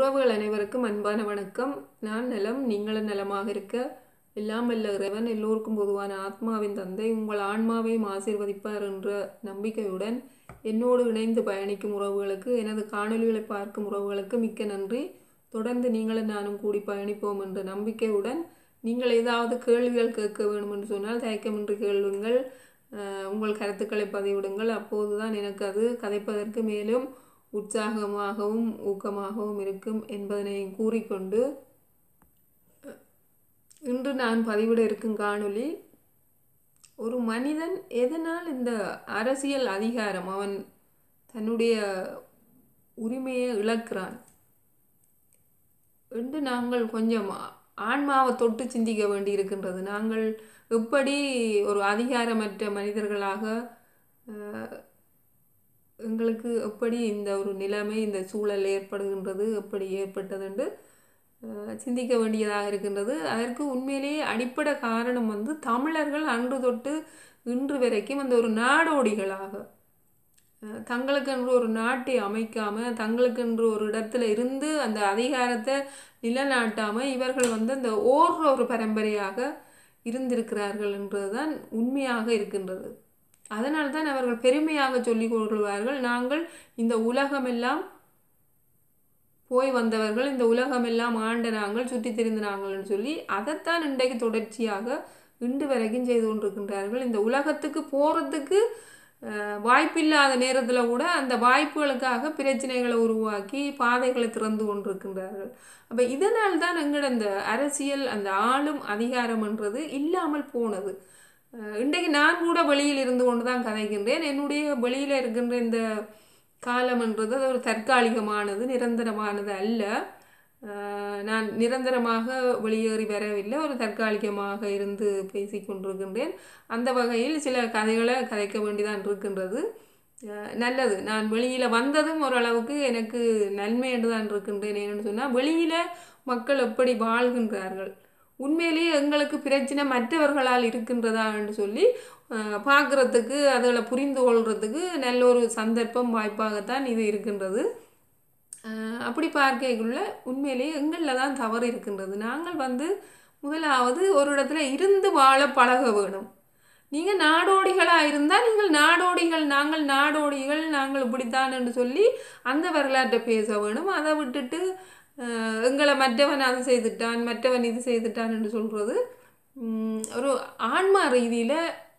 உறவுகள் அனைவருக்கும் அன்பான வணக்கம் நான் நலம் நீங்களும் நலமாக இருக்க எல்லாம் வல்ல இறைவன் எல்லோருக்கும் பொதுவான ஆத்மாவின் தந்தை உங்கள் ஆன்மாவையும் ஆசீர்வதிப்பார் என்ற நம்பிக்கையுடன் என்னோடு இணைந்து பயணிக்கும் உறவுகளுக்கு எனது காணொளிகளை பார்க்கும் உறவுகளுக்கு மிக்க நன்றி தொடர்ந்து நீங்களும் நானும் கூடி பயணிப்போம் என்ற நம்பிக்கையுடன் நீங்கள் ஏதாவது கேள்விகள் கேட்க வேண்டும் என்று சொன்னால் தயக்கமின்றி கேளுங்கள் அஹ், உங்கள் கருத்துக்களை பதிவிடுங்கள் அப்போதுதான் எனக்கு அது கதைப்பதற்கு மேலும் உற்சாகமாகவும் ஊக்கமாகவும் இருக்கும் என்பதனை கூறிக்கொண்டு இன்று நான் பதிவிட இருக்கும் காணொளி ஒரு மனிதன் எதனால் இந்த அரசியல் அதிகாரம் அவன் தன்னுடைய உரிமையை இழக்கிறான் என்று நாங்கள் கொஞ்சம் ஆன்மாவை தொட்டு சிந்திக்க வேண்டி இருக்கின்றது நாங்கள் எப்படி ஒரு அதிகாரமற்ற மனிதர்களாக அஹ், எங்களுக்கு எப்படி இந்த ஒரு நிலைமை இந்த சூழல் ஏற்படுகின்றது எப்படி ஏற்பட்டது என்று அஹ், சிந்திக்க வேண்டியதாக இருக்கின்றது அதற்கு உண்மையிலேயே அடிப்படை காரணம் வந்து தமிழர்கள் அன்று தொட்டு இன்று வரைக்கும் அந்த ஒரு நாடோடிகளாக அஹ், தங்களுக்கென்று ஒரு நாட்டை அமைக்காம தங்களுக்கென்று ஒரு இடத்துல இருந்து அந்த அதிகாரத்தை நிலைநாட்டாம இவர்கள் வந்து அந்த ஓடுற ஒரு பரம்பரையாக இருந்திருக்கிறார்கள் என்றதுதான் உண்மையாக இருக்கின்றது அதனால்தான் அவர்கள் பெருமையாக சொல்லிக் கொள்வார்கள் நாங்கள் இந்த உலகமெல்லாம் போய் வந்தவர்கள் இந்த உலகமெல்லாம் ஆண்ட நாங்கள் சுற்றி திரிந்த நாங்கள்னு சொல்லி அதைத்தான் இன்றைக்கு தொடர்ச்சியாக இன்று வரைக்கும் செய்து கொண்டிருக்கின்றார்கள் இந்த உலகத்துக்கு போகிறதுக்கு வாய்ப்பில்லாத நேரத்தில் கூட அந்த வாய்ப்புகளுக்காக பிரச்சனைகளை உருவாக்கி பாதைகளை திறந்து கொண்டிருக்கின்றார்கள் அப்போ இதனால் தான் எங்களோட இந்த அரசியல் அந்த ஆளும் அதிகாரம்ன்றது இல்லாமல் போனது அஹ் இன்றைக்கு நான் கூட வெளியில் இருந்து கொண்டு தான் கதைக்கின்றேன் என்னுடைய வெளியில் இருக்கின்ற இந்த காலம்ன்றது அது ஒரு தற்காலிகமானது நிரந்தரமானது அல்ல அஹ் நான் நிரந்தரமாக வெளியேறி வரவில்லை ஒரு தற்காலிகமாக இருந்து பேசி கொண்டிருக்கின்றேன் அந்த வகையில் சில கதைகளை கதைக்க வேண்டிதான் இருக்கின்றது அஹ் நல்லது நான் வெளியில் வந்ததும் ஓரளவுக்கு எனக்கு நன்மை என்று தான் இருக்கின்றேன் ஏன்னு சொன்னால் வெளியில் மக்கள் எப்படி வாழ்கின்றார்கள் உண்மையிலேயே எங்களுக்கு பிரச்சனை மற்றவர்களால் இருக்கின்றதா என்று சொல்லி பார்க்குறதுக்கு அதில் புரிந்து கொள்றதுக்கு நல்ல ஒரு சந்தர்ப்பம் வாய்ப்பாகத்தான் இது இருக்கின்றது அஹ் அப்படி பார்க்கக்குள்ள உண்மையிலேயே எங்களில் தான் தவறு இருக்கின்றது நாங்கள் வந்து முதலாவது ஒரு இடத்துல இருந்து வாழ பழக வேணும் நீங்கள் நாடோடிகளாக இருந்தால் நீங்கள் நாடோடிகள் நாங்கள் நாடோடிகள் நாங்கள் இப்படித்தான் என்று சொல்லி அந்த வரலாற்றை பேச வேணும் அதை விட்டுட்டு அஹ், எங்களை மற்றவன் அது செய்துட்டான் மற்றவன் இது செய்துட்டான் என்று சொல்கிறது ஒரு ஆன்மா ரீதியில்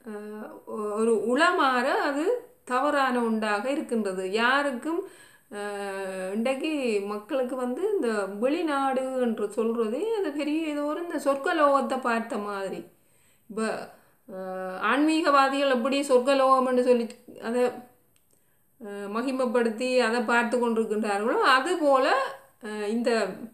ஒரு உளமாற அது தவறான உண்டாக இருக்கின்றது யாருக்கும் அஹ், இன்றைக்கு மக்களுக்கு வந்து இந்த வெளிநாடு என்று சொல்கிறதே அது பெரிய ஏதோ ஒரு இந்த சொர்க்கலோகத்தை பார்த்த மாதிரி இப்போ ஆன்மீகவாதிகள் எப்படி சொர்க்கலோகம்னு சொல்லி அதை அஹ், மகிமைப்படுத்தி அதை பார்த்து கொண்டிருக்கின்றார்களோ அதுபோல அஹ், இந்த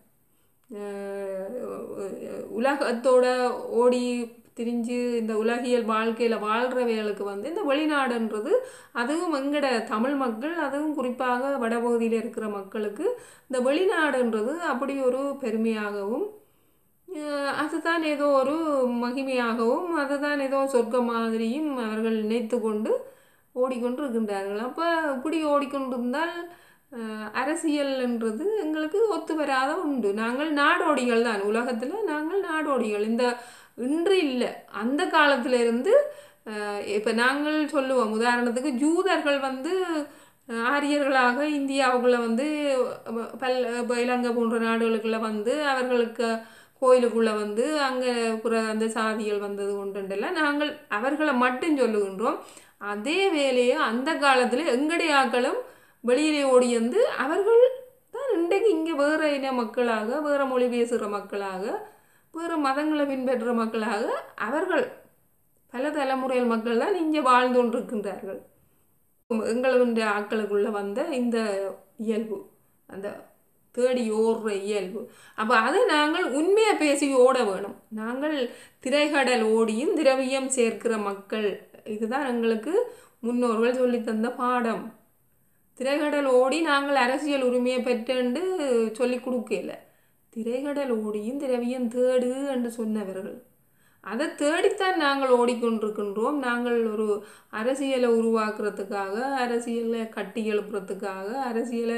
அஹ், உலகத்தோட ஓடி திரிஞ்சு இந்த உலகியல் வாழ்க்கையில் வாழ்கிறவைகளுக்கு வந்து இந்த வெளிநாடுன்றது அதுவும் எங்கட தமிழ் மக்கள் அதுவும் குறிப்பாக வடபகுதியில் இருக்கிற மக்களுக்கு இந்த வெளிநாடுன்றது அப்படி ஒரு பெருமையாகவும் அஹ், அதுதான் ஏதோ ஒரு மகிமையாகவும் அதுதான் ஏதோ சொர்க்கம் மாதிரியும் அவர்கள் நினைத்து கொண்டு ஓடிக்கொண்டு இருக்கின்றார்கள் அப்போ இப்படி ஓடிக்கொண்டிருந்தால் அஹ், அரசியல்ன்றது எங்களுக்கு ஒத்து வராத உண்டு நாங்கள் நாடோடிகள் தான் உலகத்தில் நாங்கள் நாடோடிகள் இந்த இன்று இல்லை அந்த காலத்துல இருந்து இப்போ நாங்கள் சொல்லுவோம் உதாரணத்துக்கு ஜூதர்கள் வந்து அஹ், ஆரியர்களாக இந்தியாவுக்குள்ளே வந்து அஹ், பல் இப்போ இலங்கை போன்ற நாடுகளுக்குள்ள வந்து அவர்களுக்கு கோயிலுக்குள்ளே வந்து அங்கே புற அந்த சாதிகள் வந்தது கொண்டுண்டெல்லாம் நாங்கள் அவர்களை மட்டும் சொல்லுகின்றோம் அதே வேலையை அந்த காலத்தில் எங்களுடைய ஆக்களும் வெளியிலே ஓடி வந்து அவர்கள் தான் இன்றைக்கு இங்கே வேறு இன மக்களாக வேறு மொழி பேசுகிற மக்களாக வேறு மதங்களை பின்பற்றுற மக்களாக அவர்கள் பல தலைமுறைகள் மக்கள் தான் இங்கே வாழ்ந்து கொண்டிருக்கின்றார்கள் எங்களுடைய ஆக்களுக்குள்ள வந்த இந்த இயல்பு அந்த தேடி ஓடுற இயல்பு அப்போ அதை நாங்கள் உண்மையை பேசி ஓட வேணும் நாங்கள் திரைகடல் ஓடியும் திரவியம் சேர்க்கிற மக்கள் இதுதான் எங்களுக்கு முன்னோர்கள் சொல்லித் தந்த பாடம் திரைகடல் ஓடி நாங்கள் அரசியல் உரிமையை பெற்றென்று சொல்லி கொடுக்கல திரைகடல் ஓடியும் திரவியம் தேடு என்று சொன்னவர்கள் அதை தேடித்தான் நாங்கள் ஓடிக்கொண்டிருக்கின்றோம் நாங்கள் ஒரு அரசியலை உருவாக்குறதுக்காக அரசியலை கட்டி எழுப்புறதுக்காக அரசியலை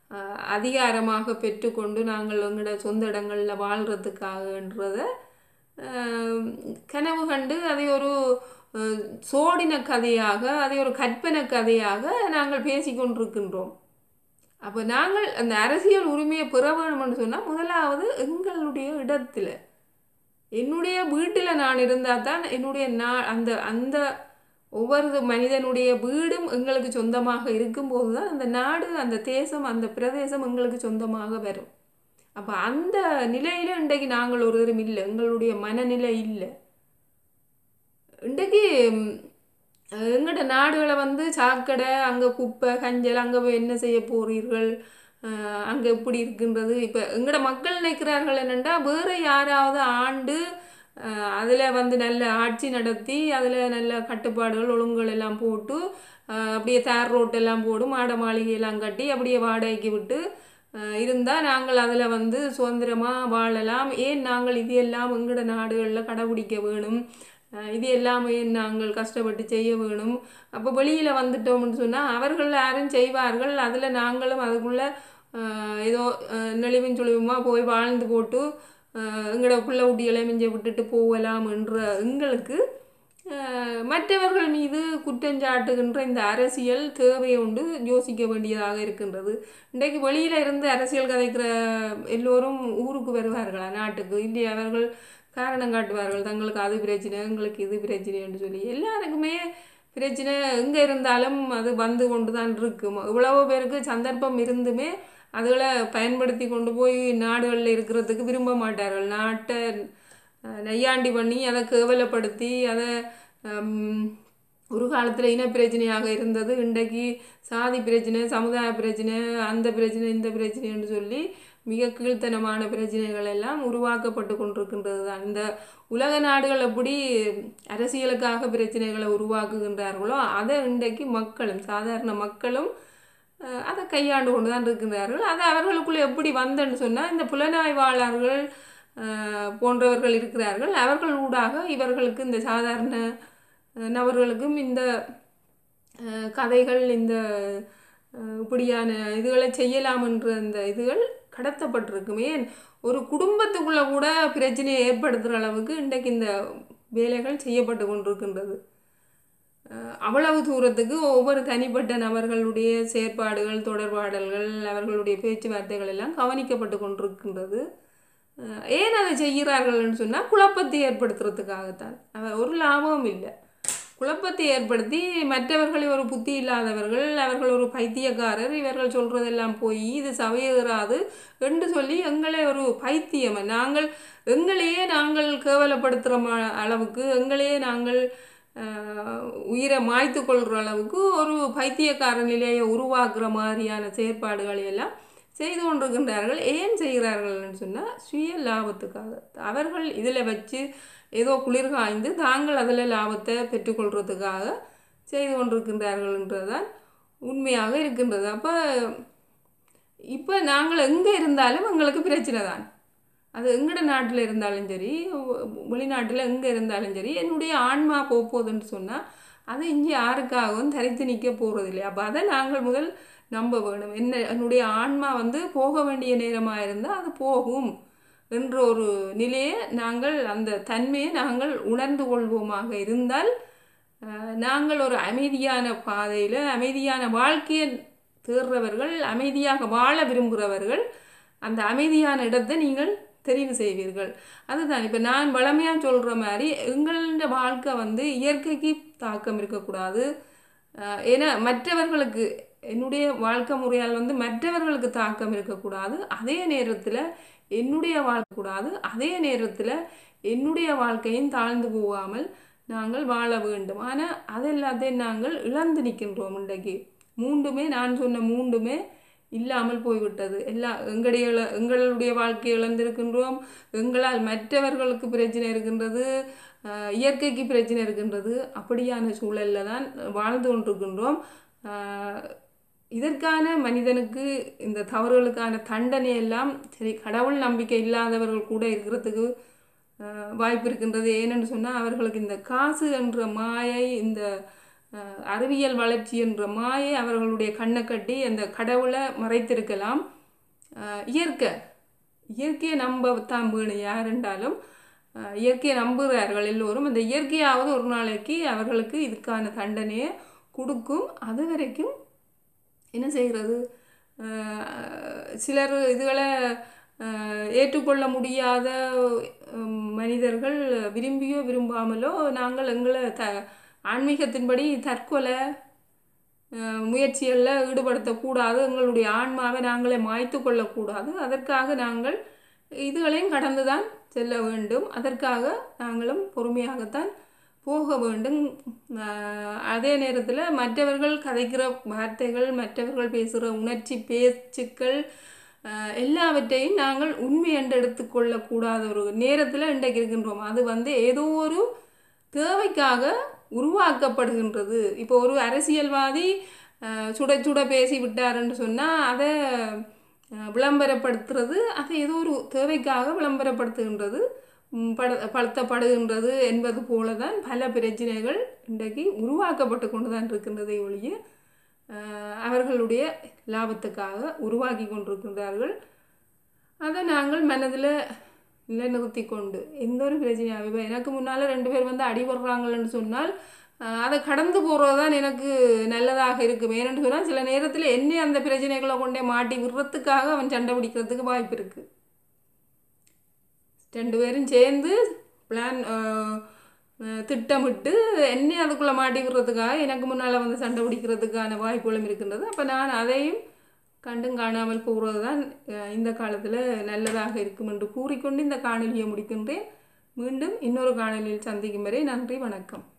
அஹ், அதிகாரமாக பெற்றுக்கொண்டு நாங்கள் எங்களோட சொந்த இடங்களில் வாழ்கிறதுக்காகன்றத அஹ், கனவு கண்டு அதை ஒரு அஹ், சோடின கதையாக அதை ஒரு கற்பனை கதையாக நாங்கள் பேசிக்கொண்டிருக்கின்றோம் அப்போ நாங்கள் அந்த அரசியல் உரிமையை பெற வேணும்னு சொன்னால் முதலாவது எங்களுடைய இடத்துல என்னுடைய வீட்டில் நான் இருந்தால் தான் என்னுடைய நா அந்த அந்த ஒவ்வொரு மனிதனுடைய வீடும் எங்களுக்கு சொந்தமாக இருக்கும்போது தான் அந்த நாடு அந்த தேசம் அந்த பிரதேசம் எங்களுக்கு சொந்தமாக வரும் அப்போ அந்த நிலையில் இன்றைக்கு நாங்கள் ஒருத்தரும் இல்லை எங்களுடைய மனநிலை இல்லை இன்றைக்கு ம், எங்கட நாடுகளை வந்து சாக்கடை அங்கே குப்பை கஞ்சல் அங்கே போய் என்ன செய்ய போறீர்கள் அங்கே எப்படி இருக்கின்றது இப்போ எங்கட மக்கள் நினைக்கிறார்கள் என்னென்னா வேறு யாராவது ஆண்டு அதில் வந்து நல்ல ஆட்சி நடத்தி அதில் நல்ல கட்டுப்பாடுகள் ஒழுங்குகள் எல்லாம் போட்டு அஹ், அப்படியே தார் ரோட்டெல்லாம் போடு மாட மாளிகையெல்லாம் கட்டி அப்படியே வாடகைக்கு விட்டு இருந்தால் நாங்கள் அதில் வந்து சுதந்திரமாக வாழலாம் ஏன் நாங்கள் இது எல்லாம் எங்கட நாடுகளில் கடைபிடிக்க வேணும் அஹ் இது எல்லாமே நாங்கள் கஷ்டப்பட்டு செய்ய வேணும் அப்போ வெளியில் வந்துட்டோம்னு சொன்னால் அவர்கள் யாரும் செய்வார்கள் அதில் நாங்களும் அதுக்குள்ளே ஏதோ அஹ், நெளிவும் சுழிவுமா போய் வாழ்ந்து போட்டு அஹ், எங்களோட பிள்ளை குட்டிகளை மிஞ்ச விட்டுட்டு போகலாம் என்ற எங்களுக்கு அஹ், மற்றவர்கள் மீது குற்றஞ்சாட்டுகின்ற இந்த அரசியல் தேவையை உண்டு யோசிக்க வேண்டியதாக இருக்கின்றது இன்றைக்கு வெளியில் இருந்து அரசியல் கதைக்கிற எல்லோரும் ஊருக்கு வருவார்களா நாட்டுக்கு இல்லை அவர்கள் காரணம் காட்டுவார்கள் தங்களுக்கு அது பிரச்சனை எங்களுக்கு இது பிரச்சனைன்னு சொல்லி எல்லாருக்குமே பிரச்சனை எங்கே இருந்தாலும் அது வந்து கொண்டு தான் இருக்கும் இவ்வளவு பேருக்கு சந்தர்ப்பம் இருந்துமே அதுகளை பயன்படுத்தி கொண்டு போய் நாடுகளில் இருக்கிறதுக்கு விரும்ப மாட்டார்கள் நாட்டை அஹ், நையாண்டி பண்ணி அதை கேவலப்படுத்தி அதை ஹம், ஒரு காலத்தில் இன பிரச்சனையாக இருந்தது இன்றைக்கு சாதி பிரச்சனை சமுதாய பிரச்சனை அந்த பிரச்சனை இந்த பிரச்சனைன்னு சொல்லி மிக கீழ்த்தனமான பிரச்சனைகள் எல்லாம் உருவாக்கப்பட்டு கொண்டிருக்கின்றது தான் இந்த உலக நாடுகள் எப்படி அரசியலுக்காக பிரச்சனைகளை உருவாக்குகின்றார்களோ அதை இன்றைக்கு மக்களும் சாதாரண மக்களும் அஹ், அதை கையாண்டு கொண்டு தான் இருக்கின்றார்கள் அது அவர்களுக்குள்ளே எப்படி வந்தேன்னு சொன்னால் இந்த புலனாய்வாளர்கள் அஹ், போன்றவர்கள் இருக்கிறார்கள் அவர்கள் ஊடாக இவர்களுக்கு இந்த சாதாரண அஹ், நபர்களுக்கும் இந்த அஹ், கதைகள் இந்த அஹ், இப்படியான இதுகளை செய்யலாம் என்ற இந்த இதுகள் கடத்தப்பட்டிருக்குமே ஒரு குடும்பத்துக்குள்ள கூட பிரச்சனையை ஏற்படுத்துகிற அளவுக்கு இன்றைக்கு இந்த வேலைகள் செய்யப்பட்டு கொண்டிருக்கின்றது அஹ், அவ்வளவு தூரத்துக்கு ஒவ்வொரு தனிப்பட்ட நபர்களுடைய செயற்பாடுகள் தொடர்பாடல்கள் அவர்களுடைய பேச்சுவார்த்தைகள் எல்லாம் கவனிக்கப்பட்டு கொண்டிருக்கின்றது அஹ், ஏன் அதை செய்கிறார்கள்னு சொன்னால் குழப்பத்தை ஏற்படுத்துறதுக்காகத்தான் அவ- ஒரு லாபமும் இல்லை குழப்பத்தை ஏற்படுத்தி மற்றவர்களை ஒரு புத்தி இல்லாதவர்கள் அவர்கள் ஒரு பைத்தியக்காரர் இவர்கள் சொல்றதெல்லாம் போய் இது சவையேறாது என்று சொல்லி எங்களை ஒரு பைத்தியம் நாங்கள் எங்களையே நாங்கள் கேவலப்படுத்துகிற ம- அளவுக்கு எங்களையே நாங்கள் ஆஹ், உயிரை மாய்த்து கொள்கிற அளவுக்கு ஒரு பைத்தியக்கார நிலையை உருவாக்குற மாதிரியான செயற்பாடுகளை எல்லாம் செய்து கொண்டிருக்கின்றார்கள் ஏன் செய்கிறார்கள்னு சொன்னால் சுய லாபத்துக்காக அவர்கள் இதில் வச்சு ஏதோ குளிர் காய்ந்து தாங்கள் அதில் லாபத்தை பெற்றுக்கொள்றதுக்காக செய்து கொண்டிருக்கின்றார்கள்ன்றதுதான் உண்மையாக இருக்கின்றது அப்போ இப்போ நாங்கள் எங்கே இருந்தாலும் எங்களுக்கு பிரச்சனை தான் அது எங்கட நாட்டில் இருந்தாலும் சரி வெளிநாட்டில் எங்கே இருந்தாலும் சரி என்னுடைய ஆன்மா போகுதுன்னு சொன்னால் அது இங்கே யாருக்காகவும் தரித்து நிற்க போகிறது இல்லையா அப்போ அதை நாங்கள் முதல் நம்ப வேணும் என்ன என்னுடைய ஆன்மா வந்து போக வேண்டிய நேரமாக இருந்தால் அது போகும் என்ற ஒரு நிலையை நாங்கள் அந்த தன்மையை நாங்கள் உணர்ந்து கொள்வோமாக இருந்தால் அஹ், நாங்கள் ஒரு அமைதியான பாதையில் அமைதியான வாழ்க்கையை தேடுறவர்கள் அமைதியாக வாழ விரும்புகிறவர்கள் அந்த அமைதியான இடத்தை நீங்கள் தெரிவு செய்வீர்கள் அதுதான் இப்போ நான் வளமையாக சொல்கிற மாதிரி எங்களோட வாழ்க்கை வந்து இயற்கைக்கு தாக்கம் இருக்கக்கூடாது அஹ், ஏன்னா மற்றவர்களுக்கு என்னுடைய வாழ்க்கை முறையால் வந்து மற்றவர்களுக்கு தாக்கம் இருக்கக்கூடாது அதே நேரத்தில் என்னுடைய வாழ்க்கை கூடாது அதே நேரத்தில் என்னுடைய வாழ்க்கையும் தாழ்ந்து போகாமல் நாங்கள் வாழ வேண்டும் ஆனால் அதெல்லாத்தையும் நாங்கள் இழந்து நிற்கின்றோம் இன்றைக்கு மூண்டுமே நான் சொன்ன மூண்டுமே இல்லாமல் போய்விட்டது எல்லா எங்களுடைய இழ- எங்களுடைய வாழ்க்கையை இழந்திருக்கின்றோம் எங்களால் மற்றவர்களுக்கு பிரச்சனை இருக்கின்றது அஹ், இயற்கைக்கு பிரச்சனை இருக்கின்றது அப்படியான சூழலில் தான் வாழ்ந்து கொண்டிருக்கின்றோம் அஹ், இதற்கான மனிதனுக்கு இந்த தவறுகளுக்கான தண்டனை எல்லாம் சரி கடவுள் நம்பிக்கை இல்லாதவர்கள் கூட இருக்கிறதுக்கு அஹ், வாய்ப்பு இருக்கின்றது ஏனென்று சொன்னால் அவர்களுக்கு இந்த காசு என்ற மாயை இந்த அஹ், அறிவியல் வளர்ச்சி என்ற மாயை அவர்களுடைய கண்ணை கட்டி அந்த கடவுளை மறைத்திருக்கலாம் அஹ், இயற்கை இயற்கையை நம்பத்தான் வேணும் யாருண்டாலும் அஹ், இயற்கையை நம்புகிறார்கள் எல்லோரும் அந்த இயற்கையாவது ஒரு நாளைக்கு அவர்களுக்கு இதுக்கான தண்டனையை கொடுக்கும் அது வரைக்கும் என்ன செய்கிறது அஹ், சிலர் இதுகளை அஹ், ஏற்றுக்கொள்ள முடியாத உம், மனிதர்கள் விரும்பியோ விரும்பாமலோ நாங்கள் எங்களை த ஆன்மீகத்தின்படி தற்கொலை அஹ், முயற்சிகளில் ஈடுபடுத்தக்கூடாது எங்களுடைய ஆன்மாவை நாங்களே மாய்த்து கொள்ளக்கூடாது அதற்காக நாங்கள் இதுகளையும் கடந்து தான் செல்ல வேண்டும் அதற்காக நாங்களும் பொறுமையாகத்தான் போக வேண்டும் அஹ், அதே நேரத்தில் மற்றவர்கள் கதைக்கிற வார்த்தைகள் மற்றவர்கள் பேசுகிற உணர்ச்சி பேச்சுக்கள் அஹ், எல்லாவற்றையும் நாங்கள் உண்மை என்று எடுத்துக்கொள்ளக்கூடாத ஒரு நேரத்தில் இன்றைக்கு இருக்கின்றோம் அது வந்து ஏதோ ஒரு தேவைக்காக உருவாக்கப்படுகின்றது இப்போ ஒரு அரசியல்வாதி அஹ், சுட சுட பேசி விட்டாருன்னு சொன்னால் அதை அஹ், விளம்பரப்படுத்துறது அதை ஏதோ ஒரு தேவைக்காக விளம்பரப்படுத்துகின்றது ம், பட படுத்தப்படுகின்றது என்பது போல தான் பல பிரச்சனைகள் இன்றைக்கு உருவாக்கப்பட்டு கொண்டு தான் இருக்கின்றதை ஒழிய அஹ், அவர்களுடைய லாபத்துக்காக உருவாக்கி கொண்டிருக்கின்றார்கள் அதை நாங்கள் மனதில் நிலைநிறுத்தி கொண்டு எந்த ஒரு பிரச்சனையாக இப்போ எனக்கு முன்னால் ரெண்டு பேர் வந்து அடிபடுறாங்கன்னு சொன்னால் அஹ், அதை கடந்து போகிறது தான் எனக்கு நல்லதாக இருக்கும் ஏன்னு சொன்னால் சில நேரத்தில் என்னை அந்த பிரச்சனைகளை கொண்டே மாட்டி விடுறதுக்காக அவன் சண்டை பிடிக்கிறதுக்கு வாய்ப்பு இருக்குது ரெண்டு பேரும் சேர்ந்து பிளான் திட்டமிட்டு என்னை அதுக்குள்ளே மாட்டி விடுறதுக்காக எனக்கு முன்னால் வந்து சண்டை பிடிக்கிறதுக்கான வாய்ப்புகளும் இருக்கின்றது அப்போ நான் அதையும் கண்டும் காணாமல் போகிறது தான் அஹ், இந்த காலத்தில் நல்லதாக இருக்கும் என்று கூறிக்கொண்டு இந்த காணொலியை முடிக்கின்றேன் மீண்டும் இன்னொரு காணொலியில் சந்திக்கும் வரை நன்றி வணக்கம்